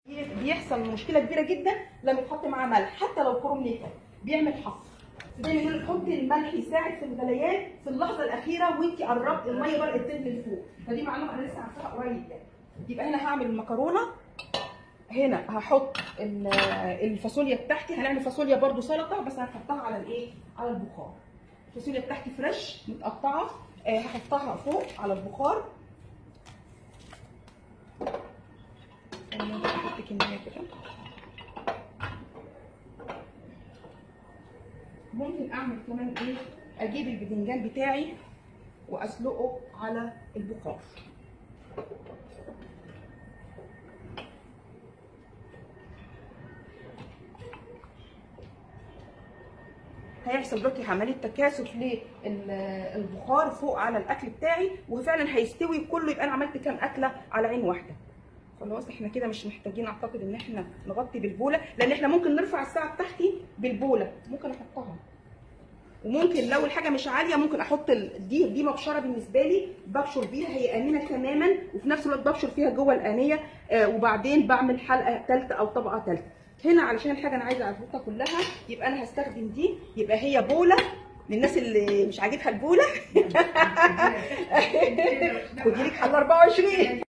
بيحصل مشكله كبيره جدا لما يتحط معاه ملح حتى لو كرومنيكا بيعمل حفر دايما يقول لك حط الملح يساعد في الغليان في اللحظه الاخيره وانت قربت الميه بدات تنزل لفوق فدي معلومه انا لسه عارفاها قريب يعني يبقى هنا هعمل المكرونه هنا هحط ال- الفاصوليا بتاعتي هنعمل فاصوليا برده سلطه بس هنحطها على الايه على البخار الفاصوليا بتاعتي فريش متقطعه آه، هحطها فوق على البخار انا هحط كميه كده ممكن اعمل كمان ايه اجيب الباذنجان بتاعي واسلقه على البخار هيحصل دلوقتي عمليه تكاثف للبخار فوق على الاكل بتاعي وفعلا هيستوي كله يبقى انا عملت كام اكله على عين واحده خلاص احنا كده مش محتاجين اعتقد ان احنا نغطي بالبوله لان احنا ممكن نرفع الساعه بتاعتي بالبوله ممكن احطها وممكن لو الحاجه مش عاليه ممكن احط ال- دي دي مبشره بالنسبه لي ببشر بيها هي امنه تماما وفي نفس الوقت ببشر فيها جوه الانيه آه وبعدين بعمل حلقه ثالثه او طبقه ثالثه هنا علشان الحاجه انا عايزه اظبطها كلها يبقى انا هستخدم دي يبقى هي بوله للناس اللي مش عاجبها البوله خدي لك حل 24